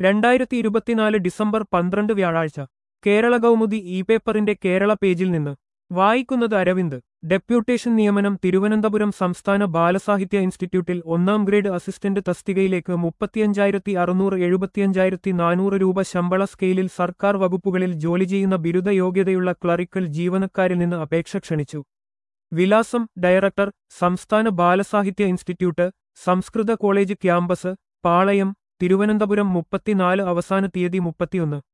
രണ്ടായിരത്തി ഇരുപത്തിനാല് ഡിസംബർ പന്ത്രണ്ട് വ്യാഴാഴ്ച കേരള കൗമുദി ഇ പേപ്പറിന്റെ കേരള പേജിൽ നിന്ന് വായിക്കുന്നത് അരവിന്ദ് ഡെപ്യൂട്ടേഷൻ നിയമനം തിരുവനന്തപുരം സംസ്ഥാന ബാലസാഹിത്യ ഇൻസ്റ്റിറ്റ്യൂട്ടിൽ ഒന്നാം ഗ്രേഡ് അസിസ്റ്റന്റ് തസ്തികയിലേക്ക് മുപ്പത്തിയഞ്ചായിരത്തി അറുന്നൂറ് എഴുപത്തിയഞ്ചായിരത്തി നാനൂറ് രൂപ ശമ്പള സ്കെയിലിൽ സർക്കാർ വകുപ്പുകളിൽ ജോലി ചെയ്യുന്ന ബിരുദ യോഗ്യതയുള്ള ക്ലറിക്കൽ ജീവനക്കാരിൽ നിന്ന് അപേക്ഷ ക്ഷണിച്ചു വിലാസം ഡയറക്ടർ സംസ്ഥാന ബാലസാഹിത്യ ഇൻസ്റ്റിറ്റ്യൂട്ട് സംസ്കൃത കോളേജ് ക്യാമ്പസ് പാളയം തിരുവനന്തപുരം മുപ്പത്തിനാല് അവസാന തീയതി മുപ്പത്തിയൊന്ന്